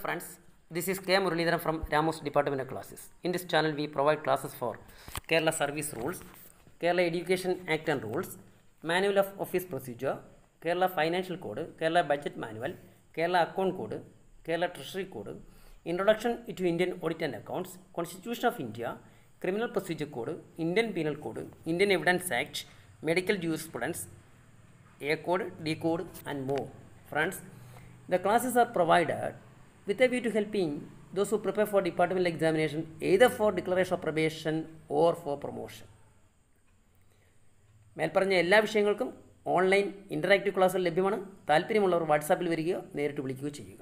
friends, this is K. Muralidharan from Ramos Department of Classes. In this channel, we provide classes for Kerala Service Rules, Kerala Education Act and Rules, Manual of Office Procedure, Kerala Financial Code, Kerala Budget Manual, Kerala Account Code, Kerala Treasury Code, Introduction to Indian Audit and Accounts, Constitution of India, Criminal Procedure Code, Indian Penal Code, Indian Evidence Act, Medical Jurisprudence, A code, D code, and more. Friends, the classes are provided with a view to helping those who prepare for departmental examination either for declaration of probation or for promotion. മേൽപ്പറഞ്ഞ എല്ലാ വിഷയങ്ങൾക്കും online interactive ക്ലാസ്സുകൾ ലഭ്യമാണ് താല്പര്യമുള്ളവർ വാട്സാപ്പിൽ വരികയോ നേരിട്ട് വിളിക്കുകയോ ചെയ്യുക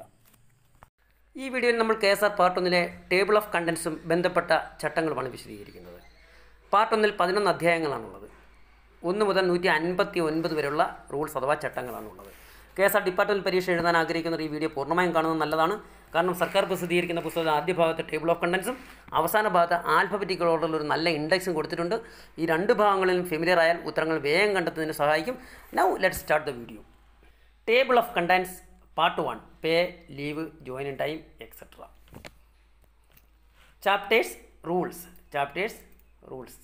ഈ വീഡിയോയിൽ നമ്മൾ കെ എസ് ആർ പാർട്ട് ഒന്നിലെ ടേബിൾ ഓഫ് കണ്ടൻസും ബന്ധപ്പെട്ട ചട്ടങ്ങളുമാണ് വിശദീകരിക്കുന്നത് പാർട്ട് ഒന്നിൽ പതിനൊന്ന് അധ്യായങ്ങളാണുള്ളത് ഒന്ന് മുതൽ നൂറ്റി അൻപത്തി ഒൻപത് വരെയുള്ള റൂൾസ് അഥവാ ചട്ടങ്ങളാണുള്ളത് കെ എസ് ആർ ഡിപ്പാർട്ട്മെൻറ്റ് പരീക്ഷ എഴുതാൻ ആഗ്രഹിക്കുന്നവർ ഈ വീഡിയോ പൂർണ്ണമായും കാണുന്നത് നല്ലതാണ് കാരണം സർക്കാർ പ്രസിദ്ധീകരിക്കുന്ന പുസ്തകത്തിൽ ആദ്യ ഭാഗത്ത് ടേബിൾ ഓഫ് കണ്ടൻസും അവസാന ഭാഗത്ത് ആൽഫബറ്റിക്കൽ ഓർഡറിൽ ഒരു നല്ല ഇൻഡെക്സും കൊടുത്തിട്ടുണ്ട് ഈ രണ്ട് ഭാഗങ്ങളിലും ഫെമിലിയർ ആയാൽ ഉത്തരങ്ങൾ വേഗം കണ്ടെത്തുന്നതിന് സഹായിക്കും now let start the video table of contents part one pay leave join time etcetera chapters rules chapters rules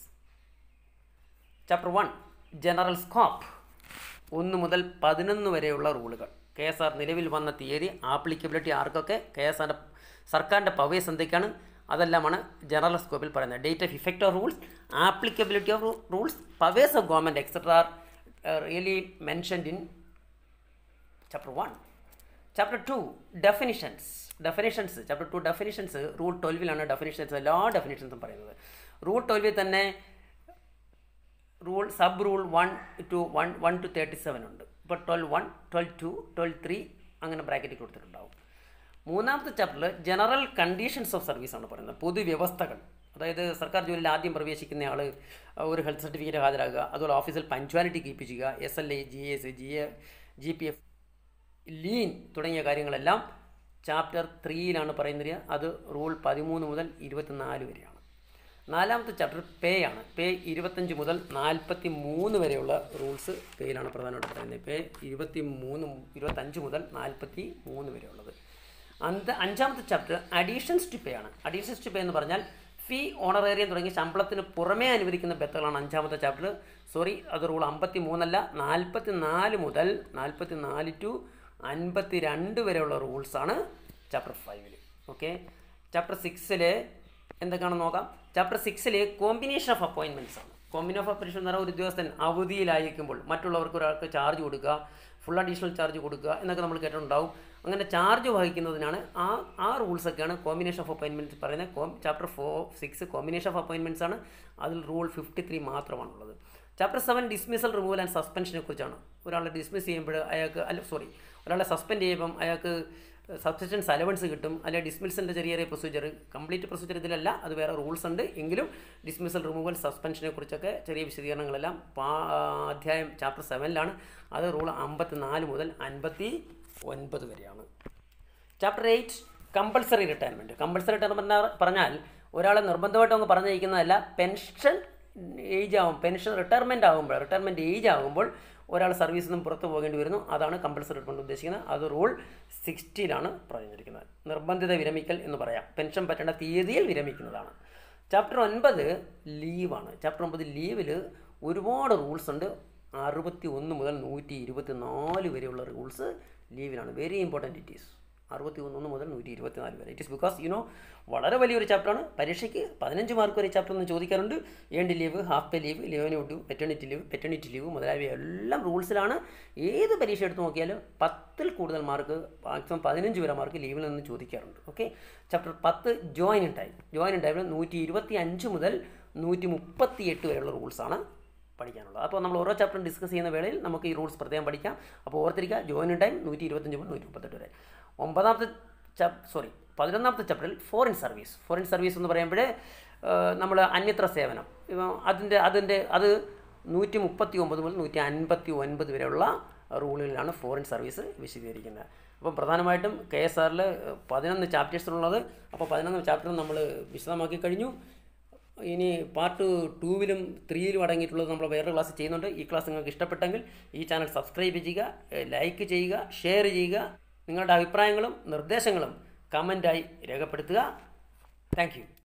chapter one general scope ഒന്ന് മുതൽ പതിനൊന്ന് വരെയുള്ള റൂളുകൾ കെ എസ് ആർ നിലവിൽ വന്ന തീയതി ആപ്ലിക്കബിലിറ്റി ആർക്കൊക്കെ കെ എസ് ആറിൻ്റെ സർക്കാരിൻ്റെ പവേസ് എന്തൊക്കെയാണ് അതെല്ലാമാണ് ജനറൽ സ്കോപ്പിൽ പറയുന്നത് date of effect of rules applicability of rules powers of government etcetera are really mentioned in chapter one chapter two definitions definitions chapter two definitions rule ട്വൽവിലാണ് ഡെഫിനിഷൻസ് എല്ലാ ഡെഫിനിഷൻസും പറയുന്നത് റൂൾ ട്വൽവിൽ തന്നെ rule sub rule one two one one two thirty seven ഉണ്ട് ഇപ്പോൾ twelve one twelve two twelve three അങ്ങനെ ബ്രാക്കറ്റിൽ കൊടുത്തിട്ടുണ്ടാവും മൂന്നാമത്തെ ചാപ്റ്ററിൽ ജനറൽ കണ്ടീഷൻസ് ഓഫ് സർവീസ് ആണ് പറയുന്നത് പൊതുവ്യവസ്ഥകൾ അതായത് സർക്കാർ ജോലിയിൽ ആദ്യം പ്രവേശിക്കുന്ന ആൾ ഒരു ഹെൽത്ത് സർട്ടിഫിക്കറ്റ് ഹാജരാകുക അതുപോലെ ഓഫീസിൽ പഞ്ച്വാലിറ്റി കീപ്പ് ചെയ്യുക S L A G S G A G P F lien തുടങ്ങിയ കാര്യങ്ങളെല്ലാം ചാപ്റ്റർ ത്രീയിലാണ് പറയുന്നത് അത് റൂൾ പതിമൂന്ന് മുതൽ ഇരുപത്തിനാല് വരെയാണ് നാലാമത്തെ ചാപ്റ്റർ പേ ആണ് പേ ഇരുപത്തഞ്ച് മുതൽ നാൽപ്പത്തി മൂന്ന് വരെയുള്ള റൂൾസ് പേയിലാണ് പ്രധാനമായിട്ട് പറയുന്നത് പേ ഇരുപത്തി മൂന്ന് ഇരുപത്തഞ്ച് മുതൽ നാൽപ്പത്തി മൂന്ന് വരെയുള്ളത് അന്ത അഞ്ചാമത്തെ ചാപ്റ്റർ അഡീഷൻസ് ടു പേ ആണ് അഡീഷൻസ് ടു പേ എന്ന് പറഞ്ഞാൽ ഫീ ഓണറേറിയം തുടങ്ങി ശമ്പളത്തിന് പുറമേ അനുവദിക്കുന്ന ബെത്തുകളാണ് അഞ്ചാമത്തെ ചാപ്റ്റർ സോറി അത് റൂൾ അമ്പത്തി മൂന്നല്ല നാൽപ്പത്തി നാല് മുതൽ നാൽപ്പത്തി നാല് ടു അൻപത്തി രണ്ട് വരെയുള്ള റൂൾസാണ് ചാപ്റ്റർ ഫൈവിൽ ഓക്കെ ചാപ്റ്റർ സിക്സിൽ എന്തൊക്കെയാണെന്ന് നോക്കാം ചാപ്റ്റർ സിക്സിൽ കോമ്പിനേഷൻ ഓഫ് അപ്പോയിൻമെൻറ്റ്സ് ആണ് കോമ്പിനേഷൻ ഓഫ് അപ്പോയിൻമെൻറ്റ്സ് എന്ന് പറഞ്ഞാൽ ഒരു ഉദ്യോഗസ്ഥൻ അവധിയിലായിരിക്കുമ്പോൾ മറ്റുള്ളവർക്ക് ഒരാൾക്ക് ചാർജ് കൊടുക്കുക ഫുൾ അഡീഷണൽ ചാർജ് കൊടുക്കുക എന്നൊക്കെ നമ്മൾ കേട്ടിട്ടുണ്ടാവും അങ്ങനെ ചാർജ് വഹിക്കുന്നതിനാണ് ആ ആ റൂൾസൊക്കെയാണ് കോമ്പിനേഷൻ ഓഫ് അപ്പോയിൻമെൻറ്റ്സ് പറയുന്നത് com chapter four six combination of appointments ആണ് അതിൽ റൂൾ ഫിഫ്റ്റി ത്രീ മാത്രമാണുള്ളത് chapter seven dismissal removal and സസ്പെൻഷനെ കുറിച്ചാണ് ഒരാളെ ഡിസ്മിസ് ചെയ്യുമ്പോൾ അയാൾക്ക് അല്ല സോറി ഒരാളെ സസ്പെൻഡ് ചെയ്യുമ്പം അയാൾക്ക് സബ്സിസ്റ്റൻസ് അലവൻസ് കിട്ടും അല്ലെങ്കിൽ ഡിസ്മിസലിൻ്റെ ചെറിയ ചെറിയ പ്രൊസീജിയർ കംപ്ലീറ്റ് പ്രൊസീജിയർ ഇതിലല്ല അത് വേറെ റൂൾസ് ഉണ്ട് എങ്കിലും ഡിസ്മിസൽ റിമൂവൽ സസ്പെൻഷനെ കുറിച്ചൊക്കെ ചെറിയ വിശദീകരണങ്ങളെല്ലാം പാ അധ്യായം ചാപ്റ്റർ സെവനിലാണ് അത് റൂൾ അമ്പത്തി നാല് മുതൽ അൻപത്തി ഒൻപത് വരെയാണ് chapter eight compulsory retirement compulsory retirement പറഞ്ഞാൽ ഒരാളെ നിർബന്ധമായിട്ട് അങ്ങ് പറഞ്ഞിരിക്കുന്നതല്ല പെൻഷൻ ഏജ് ആകും പെൻഷൻ റിട്ടയർമെൻറ്റ് ആകുമ്പോൾ റിട്ടയർമെൻറ്റ് ഏജ് ആകുമ്പോൾ ഒരാൾ സർവീസിൽ നിന്നും പുറത്ത് പോകേണ്ടി വരുന്നു അതാണ് കമ്പൾസറി റിട്ടയർമെൻറ്റ് ഉദ്ദേശിക്കുന്നത് അത് റൂൾ സിക്സ്റ്റിയിലാണ് പറഞ്ഞിരിക്കുന്നത് നിർബന്ധിത വിരമിക്കൽ എന്ന് പറയാം പെൻഷൻ പറ്റേണ്ട തീയതിയിൽ വിരമിക്കുന്നതാണ് ചാപ്റ്റർ ഒൻപത് ലീവാണ് ചാപ്റ്റർ ഒമ്പത് ലീവിൽ ഒരുപാട് റൂൾസ് ഉണ്ട് അറുപത്തി ഒന്ന് മുതൽ നൂറ്റി ഇരുപത്തി നാല് വരെയുള്ള റൂൾസ് ലീവിലാണ് വെരി ഇമ്പോർട്ടൻറ്റ് ഇറ്റ് ഈസ് അറുപത്തി ഒന്ന് മുതൽ നൂറ്റി ഇരുപത്തി നാല് വരെ ഇറ്റ് ഇസ് ബിക്കോസ് യുനോ വളരെ വലിയൊരു ചാപ്റ്ററാണ് പരീക്ഷയ്ക്ക് പതിനഞ്ച് മാർക്ക് വരെ ചാപ്റ്റർ എന്ന് ചോദിക്കാറുണ്ട് earned leave half pay leave ലീവിന് വിട്ടു പെറ്റേണിറ്റി ലീവ് പെറ്റേണിറ്റി ലീവ് മുതലായവ എല്ലാം റൂൾസിലാണ് ഏത് പരീക്ഷ എടുത്ത് നോക്കിയാലും പത്തിൽ കൂടുതൽ മാർക്ക് മാക്സിമം പതിനഞ്ച് വരെ മാർക്ക് ലീവിൽ നിന്ന് ചോദിക്കാറുണ്ട് ഓക്കെ ചാപ്റ്റർ പത്ത് join in time join in ടൈമിൽ നൂറ്റി ഇരുപത്തി അഞ്ച് മുതൽ നൂറ്റി മുപ്പത്തി എട്ട് വരെയുള്ള റൂൾസാണ് പഠിക്കാനുള്ളത് അപ്പോൾ നമ്മൾ ഓരോ ചാപ്റ്ററും ഡിസ്കസ് ചെയ്യുന്ന വേളയിൽ നമുക്ക് ഈ റൂൾസ് പ്രത്യേകം പഠിക്കാം അപ്പോൾ ഓർത്തിരിക്കുക ജോയിൻ ടൈം നൂറ്റി ഇരുപത്തഞ്ച് മുതൽ നൂറ്റി മുപ്പത്തെട്ട് വരെ ഒമ്പതാമത്തെ ചാപ് സോറി പതിനൊന്നാമത്തെ ചാപ്റ്ററിൽ ഫോറിൻ സർവീസ് ഫോറിൻ സർവീസ് എന്ന് പറയുമ്പോൾ നമ്മൾ അന്യത്ര സേവനം അതിൻ്റെ അതിൻ്റെ അത് നൂറ്റി മുപ്പത്തി ഒമ്പത് മുതൽ നൂറ്റി അൻപത്തി ഒൻപത് വരെയുള്ള റൂളുകളിലാണ് ഫോറിൻ സർവീസ് വിശദീകരിക്കുന്നത് അപ്പം പ്രധാനമായിട്ടും കെ എസ് ആറിൽ പതിനൊന്ന് ചാപ്റ്റേഴ്സിനുള്ളത് അപ്പോൾ പതിനൊന്ന് ചാപ്റ്റർ നമ്മൾ വിശദമാക്കി കഴിഞ്ഞു ഇനി പാർട്ട് ടൂവിലും ത്രീയിലും അടങ്ങിയിട്ടുള്ളത് നമ്മൾ വേറെ ക്ലാസ് ചെയ്യുന്നുണ്ട് ഈ ക്ലാസ് നിങ്ങൾക്ക് ഇഷ്ടപ്പെട്ടെങ്കിൽ ഈ ചാനൽ സബ്സ്ക്രൈബ് ചെയ്യുക ലൈക്ക് ചെയ്യുക ഷെയർ ചെയ്യുക നിങ്ങളുടെ അഭിപ്രായങ്ങളും നിർദ്ദേശങ്ങളും കമൻറ്റായി രേഖപ്പെടുത്തുക താങ്ക് യു